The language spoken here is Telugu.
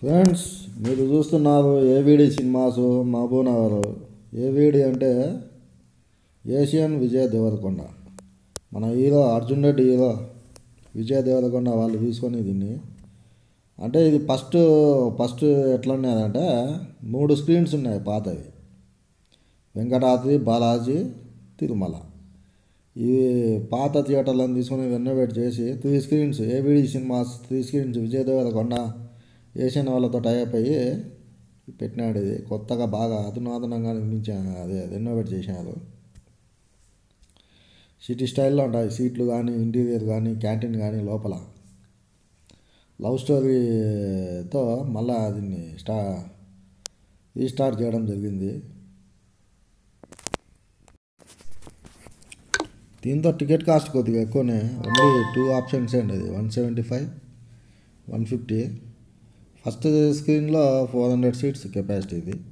ఫ్రెండ్స్ మీరు చూస్తున్నారు ఏవిడి సినిమాస్ మహబూబ్నగర్ ఏవిడి అంటే ఏషియన్ విజయ్ దేవరకొండ మన హీరో అర్జున్ రెడ్డి హీరో విజయ్ దేవరకొండ వాళ్ళు తీసుకొని దీన్ని అంటే ఇది ఫస్ట్ ఫస్ట్ ఎట్లా ఉన్నదంటే మూడు స్క్రీన్స్ ఉన్నాయి పాతవి వెంకటాద్రి బాలాజీ తిరుమల ఇవి పాత థియేటర్లను తీసుకొని రెనోవేట్ చేసి three screens AVD cinemas three screens Vijay Deverakonda Asian వాళ్ళతో టైప్ అయ్యి పెట్టినాడు ఇది కొత్తగా బాగా అధునాతనంగా నిర్మించాను అదే రెనోవేట్ చేశారు సిటీ స్టైల్లో ఉంటాయి సీట్లు కానీ ఇంటీరియర్ కానీ క్యాంటీన్ కానీ లోపల లవ్ స్టోరీతో మళ్ళా దీన్ని స్టా రీస్టార్ట్ చేయడం జరిగింది దీంతో టికెట్ కాస్ట్ కొద్దిగా ఎక్కువనే ఓన్లీ టూ ఆప్షన్స్ అండి అది one seventy five one fifty first స్క్రీన్లో ఫోర్ హండ్రెడ్ సీట్స్ కెపాసిటీ ఇది